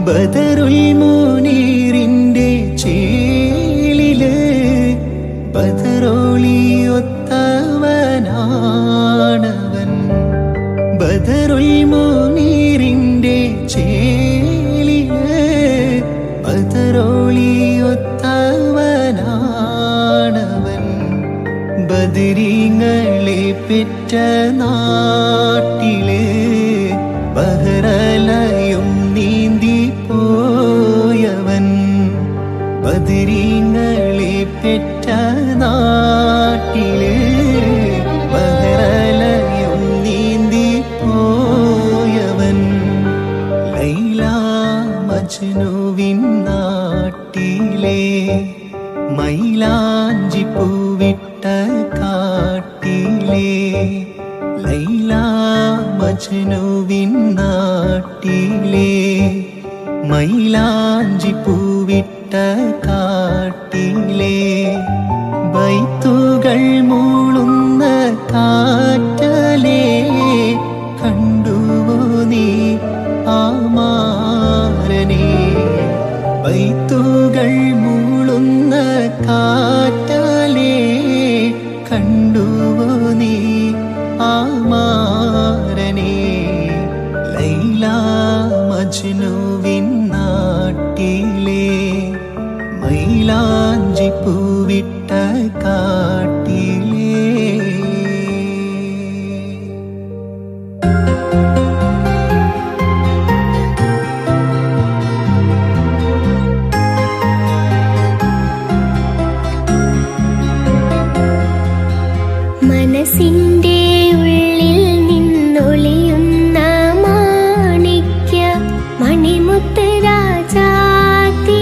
ബദറുൽ മുനീറിന്റെ ചേലില് ബദറോളിയൊത്തവനാണവൻ ബദറുൽ മുനീറിന്റെ ചേലില് ബദറോളിയൊത്തവനാണവൻ ബദരീങ്ങളെ പെറ്റ നാട്ടില് ബഹറലയും നീന്തി പോയവൻ ബദരീങ്ങളെ പെറ്റ നാട്ടില് ബഹറലയും നീന്തി പോയവൻ ലൈല മജ്നുവിൻ നാട്ടിലെ മൈലാഞ്ചി പൂവിട്ട കാട്ടിലെ ലൈല മജ്നുവിൻ നാട്ടിലെ മൈലാഞ്ചി പൂവിട്ട കാട്ടിലെ ബൈത്തുകൾ മൂളുന്ന കാറ്റലേ കണ്ടുവോ നീ ആമാരനെ ബൈത്തുകൾ മൂളുന്ന കാറ്റലേ കണ്ടുവോ നീ ആമാരനെ ലൈല മജ്നുവിൻ നാട്ടിലെ മൈലാഞ്ചി പൂവിട്ട കാട്ടിലേ മനസ്സിന്റെ ഉള്ളിൽ നിന്നൊളിയുന്ന മാണിക്യ മണിമുത്ത് രാജാതി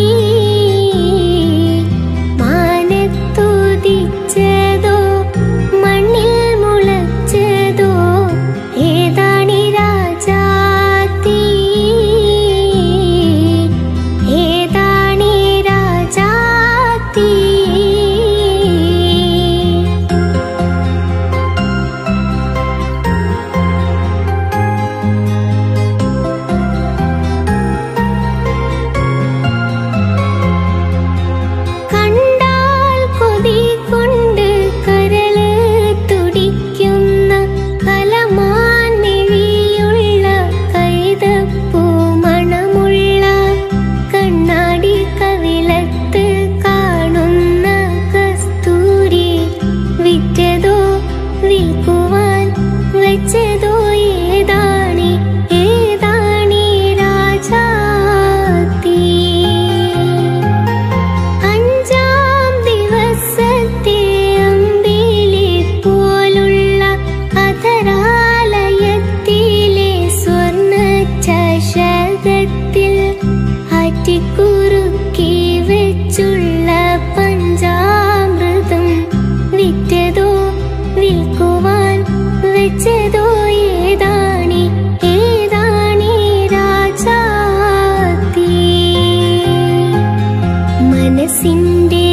മാനത്തുദിച്ചതോ മണ്ണിൽ മുളച്ചതോ ഏതാണി രാജാതി ഏതാണി രാജാതി കണ്ടാൽ കൊതി കൊണ്ട് കരള് തുടിക്കുന്ന കലമാൻ മിഴിയുള്ള കൈതപ്പൂ മണമുള്ള കണ്ണാടി കവിളത്ത് കാണുന്ന കസ്തൂരി വിറ്റതോ വിൽക്കുവാൻ വെച്ചതോ ഏതാണി ഏതാണി രാജാത്തി അഞ്ചാം ദിവസത്തെ അമ്പിളി പോലുള്ള അധരാലയത്തിലെ സ്വർണ്ണ ചഷകത്തിൽ ആറ്റിക്കുറുക്കി വെച്ചുള്ള പഞ്ചാമൃതം വിറ്റതോ വിൽക്കുവാൻ വെച്ചതോ ഏതാണി ഏതാണി രാജാത്തി മനസ്സിന്റെ